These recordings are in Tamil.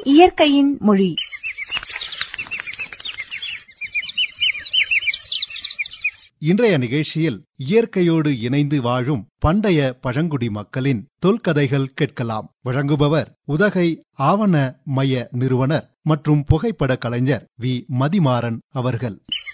இயற்கையின் மொழி இன்றைய நிகழ்ச்சியில் இயற்கையோடு இணைந்து வாழும் பண்டைய பழங்குடி மக்களின் தொல்கதைகள் கேட்கலாம் வழங்குபவர் உதகை ஆவண மைய நிறுவனர் மற்றும் புகைப்பட கலைஞர் வி மதிமாறன் அவர்கள்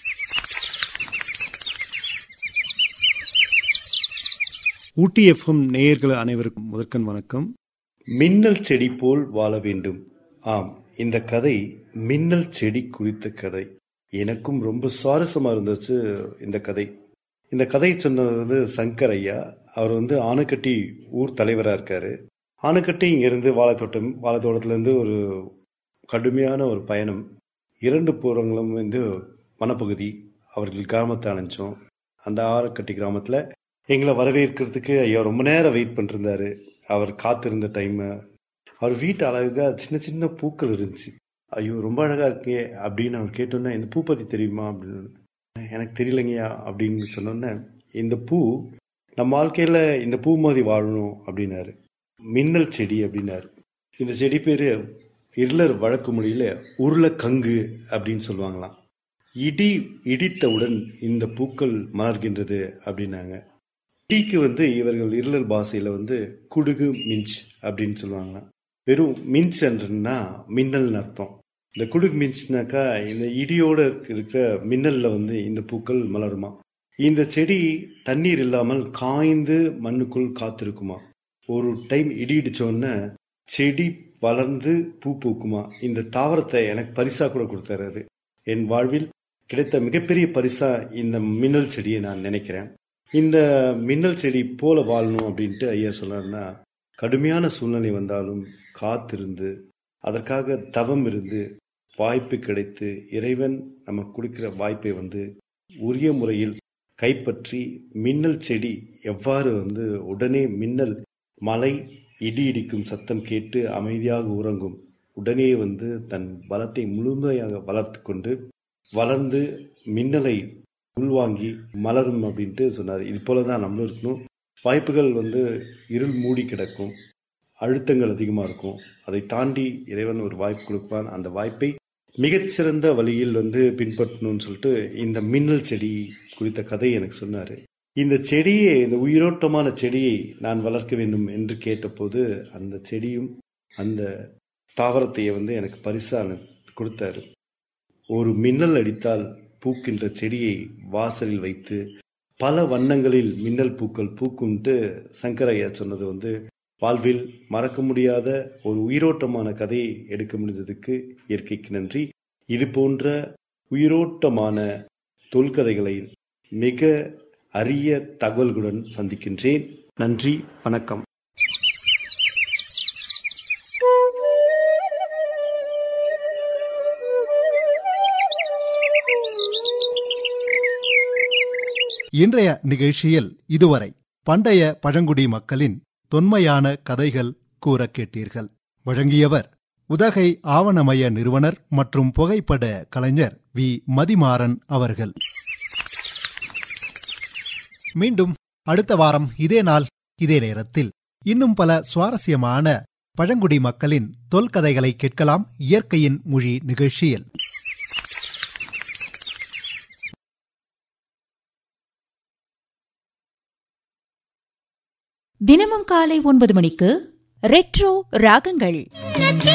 ஊட்டி எஃப்எம் நேயர்கள் அனைவருக்கும் முதற்கண் வணக்கம் மின்னல் செடி போல் வாழ வேண்டும் ஆம் இந்த கதை மின்னல் செடி குறித்த கதை எனக்கும் ரொம்ப சுவாரஸ்யமா இருந்துச்சு இந்த கதை இந்த கதை சொன்னது வந்து சங்கர் ஐயா அவர் வந்து ஆனைக்கட்டி ஊர் தலைவரா இருக்காரு ஆனைக்கட்டி இங்கிருந்து வாழைத்தோட்டம் வாழைத்தோட்டத்துல இருந்து ஒரு கடுமையான ஒரு பயணம் இரண்டு புறங்களும் வந்து வனப்பகுதி அவர்கள் கிராமத்தை அணைஞ்சோம் அந்த ஆனைக்கட்டி கிராமத்துல எங்களை வரவேற்கிறதுக்கு ஐயா ரொம்ப நேரம் வெயிட் பண்ணிருந்தாரு அவர் காத்திருந்த டைம் அவர் வீட்டு அழகா சின்ன சின்ன பூக்கள் இருந்துச்சு ஐயோ ரொம்ப அழகா இருக்கே அப்படின்னு அவர் கேட்டோன்னே இந்த பூ பத்தி தெரியுமா அப்படின்னு எனக்கு தெரியலைங்கய்யா அப்படின்னு சொன்னோன்னே இந்த பூ நம்ம வாழ்க்கையில இந்த பூ மாதிரி வாழணும் அப்படின்னாரு மின்னல் செடி அப்படின்னாரு இந்த செடி பேரு இருளர் வழக்கு மொழியில உருளைக்கங்கு அப்படின்னு சொல்லுவாங்களாம் இடி இடித்தவுடன் இந்த பூக்கள் மலர்கின்றது அப்படின்னாங்க டீக்கு வந்து இவர்கள் இருளர் பாஷையில வந்து குடுகு மிஞ்ச் அப்படின்னு சொல்லுவாங்க வெறும் மிஞ்ச் என்றுன்னா மின்னல்னு அர்த்தம் இந்த குடுகு மிஞ்ச்னாக்கா இந்த இடியோட இருக்கிற மின்னல்ல வந்து இந்த பூக்கள் மலருமா இந்த செடி தண்ணீர் இல்லாமல் காய்ந்து மண்ணுக்குள் காத்திருக்குமா ஒரு டைம் இடி இடிச்சோடனே செடி வளர்ந்து பூ பூக்குமா இந்த தாவரத்தை எனக்கு பரிசா கூட கொடுத்தாரு என் வாழ்வில் கிடைத்த மிகப்பெரிய பரிசா இந்த மின்னல் செடியை நான் நினைக்கிறேன் இந்த மின்னல் செடி போல வாழணும் அப்படின்ட்டு ஐயா சொன்னார்னா கடுமையான சூழ்நிலை வந்தாலும் காத்திருந்து அதற்காக தவம் இருந்து வாய்ப்பு கிடைத்து இறைவன் நமக்கு கொடுக்கிற வாய்ப்பை வந்து உரிய முறையில் கைப்பற்றி மின்னல் செடி எவ்வாறு வந்து உடனே மின்னல் மலை இடி இடிக்கும் சத்தம் கேட்டு அமைதியாக உறங்கும் உடனே வந்து தன் பலத்தை முழுமையாக வளர்த்து கொண்டு வளர்ந்து மின்னலை உள்வாங்கி மலரும் அப்படின்ட்டு சொன்னார் இது போல தான் நம்மளும் இருக்கணும் வாய்ப்புகள் வந்து இருள் மூடி கிடக்கும் அழுத்தங்கள் அதிகமாக இருக்கும் அதை தாண்டி இறைவன் ஒரு வாய்ப்பு கொடுப்பான் அந்த வாய்ப்பை மிகச்சிறந்த வழியில் வந்து பின்பற்றணும்னு சொல்லிட்டு இந்த மின்னல் செடி குறித்த கதை எனக்கு சொன்னார் இந்த செடியை இந்த உயிரோட்டமான செடியை நான் வளர்க்க வேண்டும் என்று கேட்டபோது அந்த செடியும் அந்த தாவரத்தையை வந்து எனக்கு பரிசா கொடுத்தாரு ஒரு மின்னல் அடித்தால் பூக்கின்ற செடியை வாசலில் வைத்து பல வண்ணங்களில் மின்னல் பூக்கள் பூக்கும்ட்டு சங்கரையா சொன்னது வந்து வாழ்வில் மறக்க முடியாத ஒரு உயிரோட்டமான கதையை எடுக்க முடிந்ததுக்கு இயற்கைக்கு நன்றி இது போன்ற உயிரோட்டமான தொல்கதைகளை மிக அரிய தகவல்களுடன் சந்திக்கின்றேன் நன்றி வணக்கம் இன்றைய நிகழ்ச்சியில் இதுவரை பண்டைய பழங்குடி மக்களின் தொன்மையான கதைகள் கூற கேட்டீர்கள் வழங்கியவர் உதகை ஆவணமய நிறுவனர் மற்றும் புகைப்பட கலைஞர் வி மதிமாறன் அவர்கள் மீண்டும் அடுத்த வாரம் இதே நாள் இதே நேரத்தில் இன்னும் பல சுவாரஸ்யமான பழங்குடி மக்களின் தொல்கதைகளை கேட்கலாம் இயற்கையின் மொழி நிகழ்ச்சியில் தினமும் காலை ஒன்பது மணிக்கு ரெட்ரோ ராகங்கள்